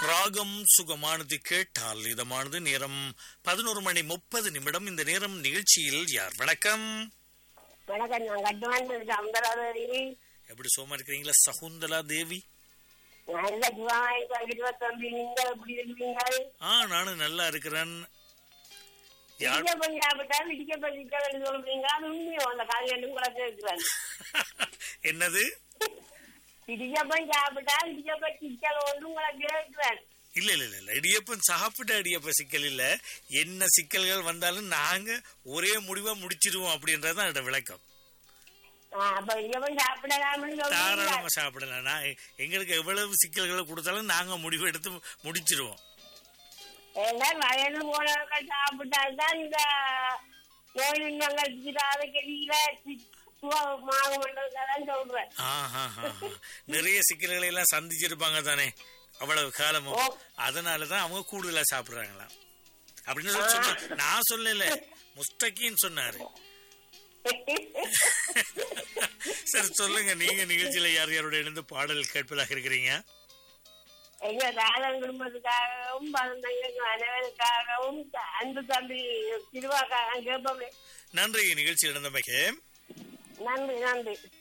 ராகம் சுகமானது கேட்டால் இதமானது நேரம் பதினோரு மணி முப்பது நிமிடம் இந்த நேரம் நிகழ்ச்சியில் யார் வணக்கம் வணக்கம் நான் கட்டுவான் அம்பராதேவி எப்படி சோமா இருக்கிறீங்களா சகுந்தலா தேவி நல்ல ஜுவாய் இருபத்தொன்று நீங்கள் எப்படி இருக்கிறீங்கள் ஆ நானும் நல்லா இருக்கிறேன் யார் இடிக்கப்பம் சாப்பிட்டா இடிக்கப்பம் சிக்கல் சொல்றீங்க அது உண்மையோ அந்த காரியம் கூட கேட்கிறேன் என்னது இடிக்கப்பம் சாப்பிட்டா இடிக்கப்பம் சிக்கல் ஒன்று உங்களை கேட்கிறேன் இல்ல இல்ல இல்ல, இல்ல இடியப்பன் சாப்பிட்ட இடியப்ப சிக்கல் இல்ல என்ன சிக்கல்கள் வந்தாலும் நாங்க ஒரே முடிவா முடிச்சிருவோம் அப்படின்றதுதான் அதோட விளக்கம் அப்ப இடிக்கப்பம் சாப்பிடலாம்னு சொல்றீங்க தாராளமா சாப்பிடலாம் நான் எங்களுக்கு எவ்வளவு சிக்கல்களை கொடுத்தாலும் நாங்க முடிவு எடுத்து முடிச்சிருவோம் ஏன்னா வயது போனவர்கள் சாப்பிட்டால்தான் இந்த நோய் இன்னங்கள் தீராத கெடியில சுகமாகும் சொல்றேன் ஆஹா, ஆஹா. நிறைய சிக்கல்களை எல்லாம் சந்திச்சிருப்பாங்க தானே அவ்வளவு காலமும் ஓ. அதனாலதான் அவங்க கூடுதலா சாப்பிடுறாங்களாம் அப்படின்னு சொல்லி சொன்ன நான் சொல்லல முஸ்தகின்னு சொன்னாரு சரி சொல்லுங்க நீங்க நிகழ்ச்சியில யார் யாரோட இணைந்து பாடல் கேட்பதாக இருக்கிறீங்க எங்க தாளம் குடும்பத்துக்காகவும் பழந்தங்களுக்கு அனைவருக்காகவும் அன்பு தம்பி திருவாக்காக கேட்போமே நன்றி நிகழ்ச்சியில் இணைந்தமைக்கு நன்றி நன்றி